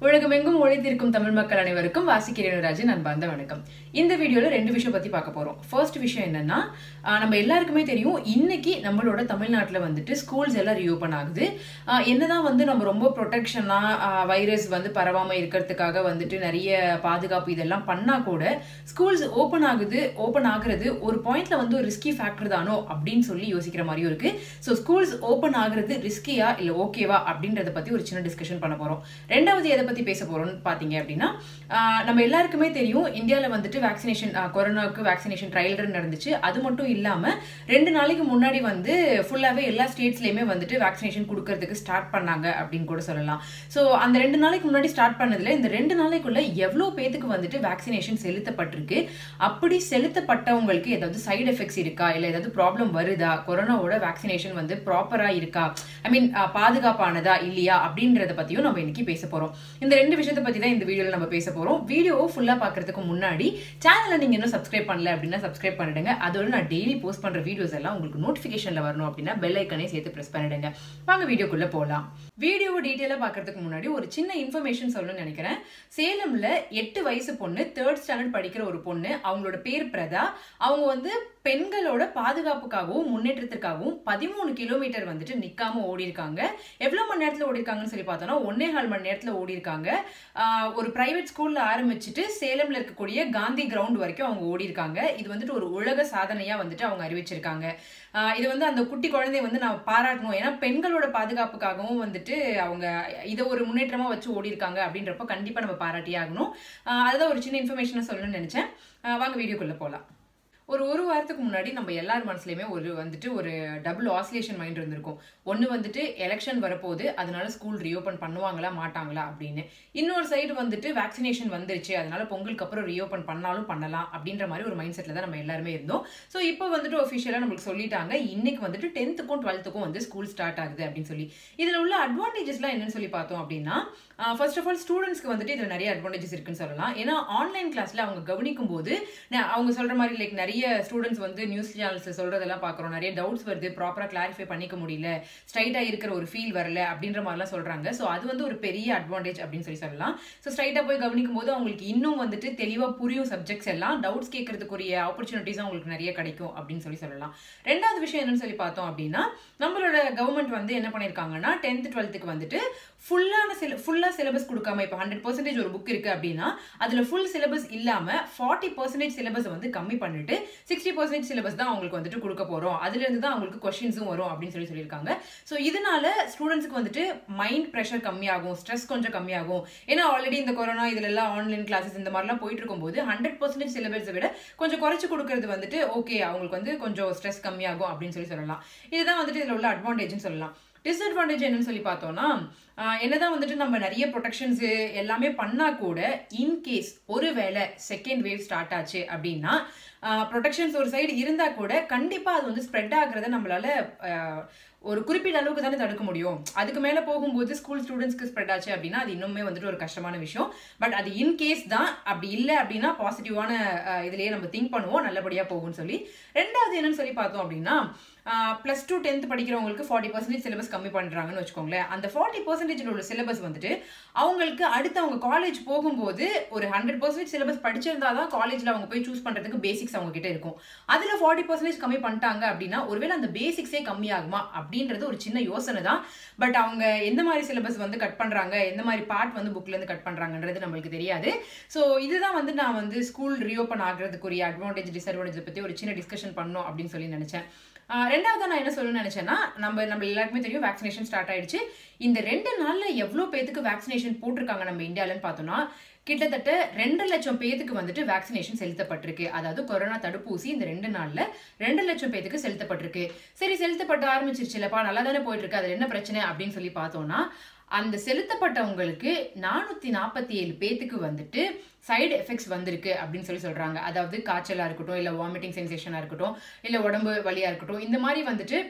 உலகமெங்கும் ஒழித்திருக்கும் தமிழ் மக்கள் அனைவருக்கும் வாசிக்கிறேன் அன்பார்ந்த வணக்கம் இந்த வீடியோல ரெண்டு விஷயம் பத்தி பார்க்க போறோம் ஃபர்ஸ்ட் விஷயம் என்னன்னா ஆஹ் நம்ம எல்லாருக்குமே தெரியும் இன்னைக்கு நம்மளோட தமிழ்நாட்டுல வந்துட்டு ஸ்கூல்ஸ் எல்லாம் ரீஓபன் ஆகுது ஆஹ் என்னதான் வந்து நம்ம ரொம்ப ப்ரொடெக்ஷனா வைரஸ் வந்து பரவாம இருக்கிறதுக்காக வந்துட்டு நிறைய பாதுகாப்பு இதெல்லாம் பண்ணா கூட ஸ்கூல்ஸ் ஓப்பன் ஆகுது ஓப்பன் ஆகுறது ஒரு பாயிண்ட்ல வந்து ஒரு ரிஸ்கி ஃபேக்டர் தானோ அப்படின்னு சொல்லி யோசிக்கிற மாதிரியும் இருக்கு ஸோ ஸ்கூல்ஸ் ஓப்பன் ஆகுறது ரிஸ்கியா இல்ல ஓகேவா அப்படின்றத பத்தி ஒரு சின்ன டிஸ்கஷன் பண்ண போறோம் ரெண்டாவது எதை பத்தி பேச போறோம்னு பாத்தீங்க அப்படின்னா ஆஹ் நம்ம எல்லாருக்குமே தெரியும் இந்தியால வந்துட்டு வேக்சினேஷன் கொரோனாவுக்கு வேக்சினேஷன் ட்ரையல் ரன் நடந்துச்சு அது மட்டும் இல்லாம ரெண்டு நாளைக்கு முன்னாடி வந்து ஃபுல்லாவே எல்லா ஸ்டேட்ஸ்லயுமே வந்துட்டு வேக்சினேஷன் கொடுக்கறதுக்கு ஸ்டார்ட் பண்ணாங்க அப்படின்னு கூட சொல்லலாம் ஸோ அந்த ரெண்டு நாளைக்கு முன்னாடி ஸ்டார்ட் பண்ணதுல இந்த ரெண்டு நாளைக்குள்ள எவ்வளோ பேத்துக்கு வந்துட்டு வேக்சினேஷன் செலுத்தப்பட்டிருக்கு அப்படி செலுத்தப்பட்டவங்களுக்கு ஏதாவது சைடு எஃபெக்ட்ஸ் இருக்கா இல்ல ஏதாவது ப்ராப்ளம் வருதா கொரோனாவோட வேக்சினேஷன் வந்து ப்ராப்பரா இருக்கா ஐ மீன் பாதுகாப்பானதா இல்லையா அப்படின்றத பத்தியும் நம்ம இன்னைக்கு பேச போறோம் இந்த ரெண்டு விஷயத்தை பத்தி தான் இந்த வீடியோல நம்ம பேச போறோம் வீடியோ ஃபுல்லா பாக்குறதுக்கு முன்னாடி சேனலை நீங்க இன்னும் சப்ஸ்கிரைப் பண்ணல அப்படின்னா சப்ஸ்கிரைப் பண்ணிடுங்க அதோட நான் டெய்லி போஸ்ட் பண்ற வீடியோஸ் எல்லாம் உங்களுக்கு நோட்டிபிகேஷன்ல வரணும் அப்படின்னா பெல் ஐக்கனே சேர்த்து பிரஸ் பண்ணிடுங்க வாங்க வீடியோக்குள்ள போலாம் வீடியோவை டீட்டெயிலா பாக்குறதுக்கு முன்னாடி ஒரு சின்ன இன்ஃபர்மேஷன் சொல்லணும்னு நினைக்கிறேன் சேலம்ல எட்டு வயசு பொண்ணு தேர்ட் ஸ்டாண்டர்ட் படிக்கிற ஒரு பொண்ணு அவங்களோட பேர் பிரதா அவங்க வந்து பெண்களோட பாதுகாப்புக்காகவும் முன்னேற்றத்திற்காகவும் பதிமூணு கிலோமீட்டர் வந்துட்டு நிக்காம ஓடி இருக்காங்க எவ்வளவு மணி நேரத்துல ஓடி இருக்காங்கன்னு சொல்லி பார்த்தோம்னா ஒன்னே கால் மணி நேரத்துல ஓடி இருக்காங்க ஆஹ் ஒரு பிரைவேட் ஸ்கூல்ல ஆரம்பிச்சுட்டு சேலம்ல இருக்கக்கூடிய காந்தி கிரவுண்ட் வரைக்கும் அவங்க ஓடி இருக்காங்க இது வந்துட்டு ஒரு உலக சாதனையா வந்துட்டு அவங்க அறிவிச்சிருக்காங்க ஆஹ் இது வந்து அந்த குட்டி குழந்தைய வந்து நான் பாராட்டணும் ஏன்னா பெண்களோட பாதுகாப்புக்காகவும் வந்துட்டு அவங்க இதை ஒரு முன்னேற்றமா வச்சு ஓடி இருக்காங்க அப்படின்றப்ப கண்டிப்பா நம்ம பாராட்டியே ஆகணும் ஆஹ் அதுதான் ஒரு சின்ன இன்ஃபர்மேஷனை சொல்லணும்னு நினைச்சேன் ஆஹ் வாங்க வீடியோக்குள்ள போலாம் ஒரு ஒரு வாரத்துக்கு முன்னாடி நம்ம எல்லார் மனசுலயுமே ஒரு வந்துட்டு ஒரு டபுள் ஆசிலேஷன் மைண்ட் இருந்திருக்கும் ஒன்று வந்துட்டு எலெக்ஷன் வரப்போகுது அதனால ஸ்கூல் ரீஓப்பன் பண்ணுவாங்களா மாட்டாங்களா அப்படின்னு இன்னொரு சைடு வந்துட்டு வேக்சினேஷன் வந்துருச்சு அதனால பொங்கலுக்கு அப்புறம் ரீஓப்பன் பண்ணாலும் பண்ணலாம் அப்படின்ற மாதிரி ஒரு மைண்ட் செட்டில் தான் நம்ம எல்லாருமே இருந்தோம் ஸோ இப்போ வந்துட்டு ஒஃபிஷியலாக நம்மளுக்கு சொல்லிட்டாங்க இன்னைக்கு வந்துட்டு டென்த்துக்கும் டுவெல்த்துக்கும் வந்து ஸ்கூல் ஸ்டார்ட் ஆகுது அப்படின்னு சொல்லி இதில் உள்ள அட்வான்டேஜஸ்லாம் என்னன்னு சொல்லி பார்த்தோம் அப்படின்னா ஃபர்ஸ்ட் ஆஃப் ஆல் ஸ்டூடெண்ட்ஸ்க்கு வந்துட்டு இதில் நிறைய அட்வான்டேஜஸ் இருக்குன்னு சொல்லலாம் ஏன்னா ஆன்லைன் கிளாஸில் அவங்க கவனிக்கும் போது ந- அவங்க சொல்ற மாதிரி லைக் நிறைய ஸ்டூடெண்ட்ஸ் வந்து நியூஸ் சேனல்ஸ் சொல்றதெல்லாம் பார்க்குறோம் நிறைய டவுட்ஸ் வருது ப்ராப்பராக கிளாரிஃபை பண்ணிக்க முடியல ஸ்ட்ரைட்டாக இருக்கிற ஒரு ஃபீல் வரல அப்படின்ற மாதிரிலாம் சொல்றாங்க ஸோ அது வந்து ஒரு பெரிய அட்வான்டேஜ் அப்படின்னு சொல்லி சொல்லலாம் ஸோ ஸ்ட்ரைட்டாக போய் கவனிக்கும் போது அவங்களுக்கு இன்னும் வந்துட்டு தெளிவாக புரியும் சப்ஜெக்ட்ஸ் எல்லாம் டவுட்ஸ் கேட்கறதுக்குரிய ஆப்பர்ச்சுனிட்டிஸ் அவங்களுக்கு நிறைய கிடைக்கும் அப்படின்னு சொல்லி சொல்லலாம் ரெண்டாவது விஷயம் என்னன்னு சொல்லி பார்த்தோம் அப்படின்னா நம்மளோட கவர்மெண்ட் வந்து என்ன பண்ணியிருக்காங்கன்னா டென்த் டுவெல்த்துக்கு வந்துட்டு ஃபுல்லான சில ஃபுல்லாக சிலபஸ் கொடுக்காம இப்போ ஹண்ட்ரட் பர்சன்டேஜ் ஒரு புக் இருக்கு அப்படின்னா அதில் ஃபுல் சிலபஸ் இல்லாமல் ஃபார்ட்டி பர்சன்டேஜ் சிலபஸ் வந்து கம்மி பண்ணிட்டு சிக்ஸ்டி பர்சன்டேஜ் சிலபஸ் தான் அவங்களுக்கு வந்துட்டு கொடுக்க போகிறோம் அதுலேருந்து தான் அவங்களுக்கு கொஷின்ஸும் வரும் அப்படின்னு சொல்லி சொல்லியிருக்காங்க ஸோ இதனால ஸ்டூடெண்ட்ஸ்க்கு வந்துட்டு மைண்ட் ப்ரெஷர் கம்மியாகும் ஸ்ட்ரெஸ் கொஞ்சம் கம்மியாகும் ஏன்னா ஆல்ரெடி இந்த கொரோனா இதுல எல்லாம் ஆன்லைன் கிளாஸஸ் இந்த மாதிரிலாம் போயிட்டு இருக்கும்போது ஹண்ட்ரட் பர்சன்டேஜ் சிலபஸை விட கொஞ்சம் குறைச்சு கொடுக்கறது வந்துட்டு ஓகே அவங்களுக்கு வந்து கொஞ்சம் ஸ்ட்ரெஸ் கம்மியாகும் அப்படின்னு சொல்லி சொல்லலாம் இதுதான் வந்துட்டு இதில் உள்ள அட்வான்டேஜ்னு சொல்லலாம் டிஸ்அட்வான்டேஜ் என்னன்னு சொல்லி பார்த்தோம்னா ஆஹ் என்னதான் வந்துட்டு நம்ம நிறைய ப்ரொடெக்ஷன்ஸ் எல்லாமே பண்ணா கூட இன்கேஸ் ஒருவேளை செகண்ட் வேவ் ஸ்டார்ட் ஆச்சு அப்படின்னா ப்ரொடெக்ஷன்ஸ் ஒரு சைடு இருந்தா கூட கண்டிப்பா அது வந்து ஸ்ப்ரெட் ஆகுறத நம்மளால ஆஹ் ஒரு குறிப்பிட்ட அளவுக்கு தானே தடுக்க முடியும் அதுக்கு மேல போகும்போது ஸ்கூல் ஸ்டூடெண்ட்ஸ்க்கு ஸ்ப்ரெட் ஆச்சு அப்படின்னா அது இன்னுமே வந்துட்டு ஒரு கஷ்டமான விஷயம் பட் அது இன்கேஸ் தான் அப்படி இல்லை அப்படின்னா பாசிட்டிவான இதுலயே நம்ம திங்க் பண்ணுவோம் நல்லபடியா போகும்னு சொல்லி ரெண்டாவது என்னன்னு சொல்லி பார்த்தோம் அப்படின்னா ப்ளஸ் டூ டென்த் படிக்கிறவங்களுக்கு ஃபார்ட்டி பர்சன்டேஜ் சிலபஸ் கம்மி பண்ணுறாங்கன்னு வச்சுக்கோங்களேன் அந்த ஃபார்ட்டி பர்சன்டேஜ் உள்ள சிலபஸ் வந்துட்டு அவங்களுக்கு அடுத்து அவங்க காலேஜ் போகும்போது ஒரு ஹண்ட்ரட் பர்சன்டேஜ் சிலபஸ் படிச்சிருந்தா தான் காலேஜில் அவங்க போய் சூஸ் பண்ணுறதுக்கு பேசிக்ஸ் அவங்க கிட்ட இருக்கும் அதில் ஃபார்ட்டி பர்சன்டேஜ் கம்மி பண்ணிட்டாங்க அப்படின்னா ஒருவேளை அந்த பேசிக்ஸே கம்மியாகுமா அப்படின்றது ஒரு சின்ன யோசனை தான் பட் அவங்க எந்த மாதிரி சிலபஸ் வந்து கட் பண்ணுறாங்க எந்த மாதிரி பார்ட் வந்து புக்லேருந்து கட் பண்ணுறாங்கன்றது நம்மளுக்கு தெரியாது ஸோ இதுதான் வந்து நான் வந்து ஸ்கூல் ரீஓப்பன் ஆகிறதுக்குரிய அட்வான்டேஜ் டிஸ்அட்வான்டேஜ் பற்றி ஒரு சின்ன டிஸ்கஷன் பண்ணணும் அப்படின்னு சொல்லி நினச்சேன் ஆஹ் ரெண்டாவது நான் என்ன சொல்லணும்னு நினைச்சேன்னா நம்ம நம்ம எல்லாருக்குமே தெரியும் வேக்சினேஷன் ஸ்டார்ட் ஆயிடுச்சு இந்த ரெண்டு நாள்ல எவ்வளோ பேத்துக்கு வேக்சினேஷன் போட்டிருக்காங்க நம்ம இந்தியாலன்னு பார்த்தோம்னா கிட்டத்தட்ட ரெண்டு லட்சம் பேத்துக்கு வந்துட்டு வேக்சினேஷன் செலுத்தப்பட்டிருக்கு அதாவது கொரோனா தடுப்பூசி இந்த ரெண்டு நாள்ல ரெண்டு லட்சம் பேத்துக்கு செலுத்தப்பட்டிருக்கு சரி செலுத்தப்பட்டு ஆரம்பிச்சிருச்சுலப்பா நல்லா தானே போயிட்டு இருக்கு அது என்ன பிரச்சனை அப்படின்னு சொல்லி பார்த்தோம்னா அந்த செலுத்தப்பட்டவங்களுக்கு நானூத்தி நாற்பத்தி ஏழு பேத்துக்கு வந்துட்டு சைடு எஃபெக்ட்ஸ் வந்திருக்கு அப்படின்னு சொல்லி சொல்றாங்க அதாவது காய்ச்சலா இருக்கட்டும் இல்ல வாமிட்டிங் சென்சேஷனா இருக்கட்டும் இல்ல உடம்பு வலியா இருக்கட்டும் இந்த மாதிரி வந்துட்டு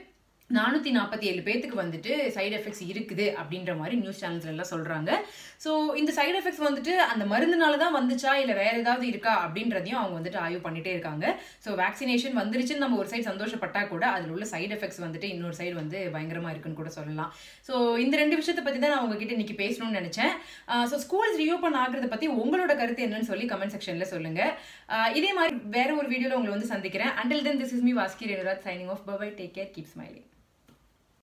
நானூற்றி நாற்பத்தி ஏழு பேத்துக்கு வந்துட்டு சைடு எஃபெக்ட்ஸ் இருக்குது அப்படின்ற மாதிரி நியூஸ் சேனல்ஸ் எல்லாம் சொல்கிறாங்க ஸோ இந்த சைடு எஃபெக்ட்ஸ் வந்துட்டு அந்த மருந்துனால தான் வந்துச்சா இல்லை வேற ஏதாவது இருக்கா அப்படின்றதையும் அவங்க வந்துட்டு ஆய்வு பண்ணிட்டே இருக்காங்க ஸோ வேக்சினேஷன் வந்துருச்சுன்னு நம்ம ஒரு சைடு சந்தோஷப்பட்டா கூட அதில் உள்ள சைடு எஃபெக்ட்ஸ் வந்துட்டு இன்னொரு சைடு வந்து பயங்கரமாக இருக்குன்னு கூட சொல்லலாம் ஸோ இந்த ரெண்டு விஷயத்தை பற்றி தான் நான் உங்ககிட்ட இன்னைக்கு பேசணும்னு நினச்சேன் ஸோ ஸ்கூல்ஸ் ரீஓப்பன் ஆகுறத பற்றி உங்களோட கருத்து என்னன்னு சொல்லி கமெண்ட் செக்ஷனில் சொல்லுங்க ஆஹ் இதே மாதிரி வேற ஒரு வீடியோவில் உங்களை வந்து சந்திக்கிறேன் until then this is me வாஸ்கி Renuraj signing off bye take care keep smiling